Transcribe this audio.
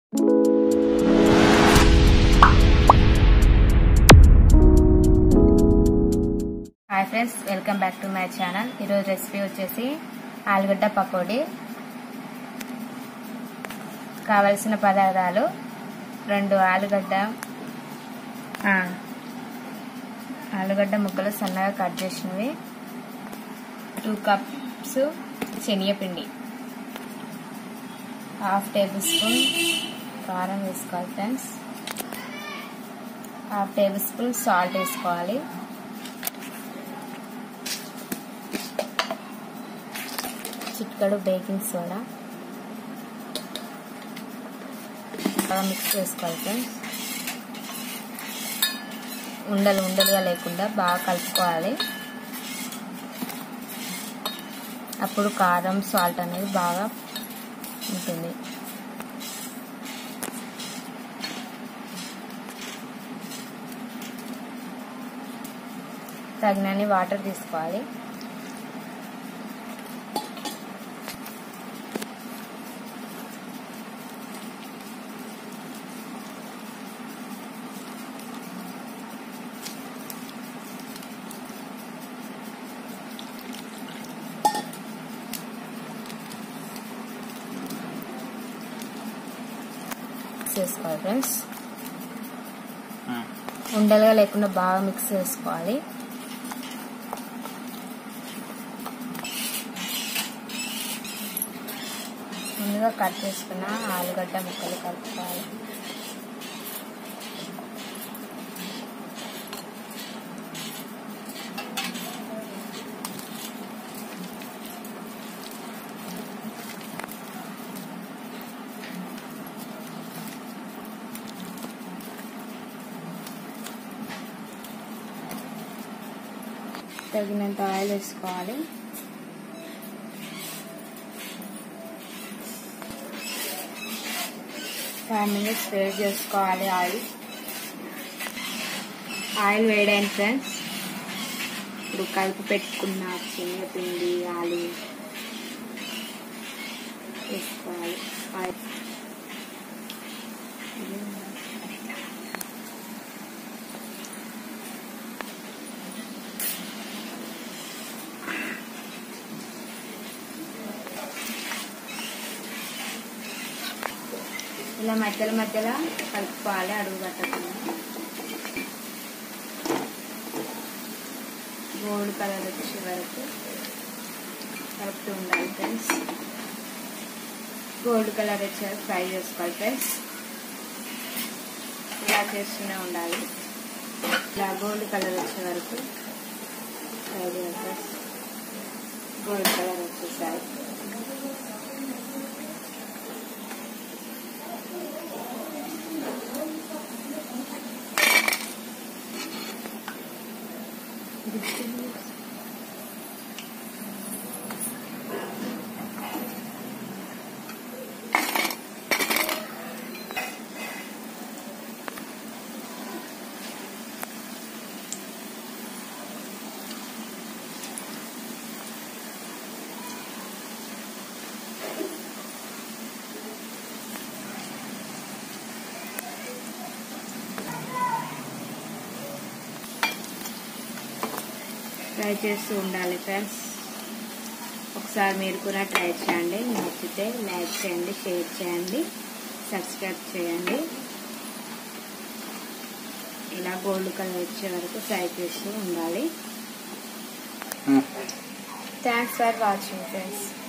hi friends welcome back to my channel ఈరోజు recipe వచ్చేసి ఆలుగడ్డ పకోడీ కావలసిన పదార్థాలు రెండు ఆలుగడ్డ ఆ, ఆలుగడ్డ ముక్కలు సన్నగా కట్ చేసినవి టూ కప్స్ శనగపిండి హాఫ్ టేబుల్ స్పూన్ కారం వేసుకోవాలి friends half tablespoon salt వేసుకోవాలి చిటికడు బేకింగ్ సోడా బాగా మిక్స్ చేసుకోవాలి ఫ్రెండ్స్ ఉండలు ఉండలుగా లేకుండా బాగా కలుపుకోవాలి అప్పుడు కారం సాల్ట్ అనేది బాగా ఉంటుంది తగినన్ని వాటర్ తీసుకోవాలి చేసుకోవాలి ఫ్రెండ్స్ ఉండలుగా లేకుండా బాగా మిక్స్ చేసుకోవాలి ముందుగా కట్ చేసుకున్న ఆలుగడ్డ ముక్కలు కలుపుకోవాలి తగినంత ఆయిల్ వేసుకోవాలి ఫైవ్ మినిట్స్ వేడి చేసుకోవాలి ఆయిల్ ఆయిల్ వేడైన ఫ్రెండ్స్ ఇప్పుడు కలిపి పెట్టుకున్న శనగపిండి ఆలు వేసుకోవాలి ఆయిల్ ఇలా మధ్యలో మధ్యలో కలుపుకోవాలి అడుగు కట్టకుండా గోల్డ్ కలర్ వచ్చే వరకు కలుపుతూ ఉండాలి ఫ్రెండ్స్ గోల్డ్ కలర్ వచ్చే వరకు ఫ్రై చేసుకోవాలి ఫ్రెండ్స్ ఇలా చేస్తూనే ఉండాలి ఇలా గోల్డ్ కలర్ వచ్చే వరకు ఫ్రై చేయాలి ఫ్రెండ్స్ గోల్డ్ కలర్ వచ్చేసారి ట్రై చేస్తూ ఉండాలి ఫ్రెండ్స్ ఒకసారి మీరు కూడా ట్రై చేయండి నచ్చితే లైక్ చేయండి షేర్ చేయండి సబ్స్క్రైబ్ చేయండి ఇలా గోల్డ్ కలర్ వచ్చే వరకు ఫ్రై చేస్తూ ఉండాలి థ్యాంక్స్ ఫర్ వాచింగ్ ఫ్రెండ్స్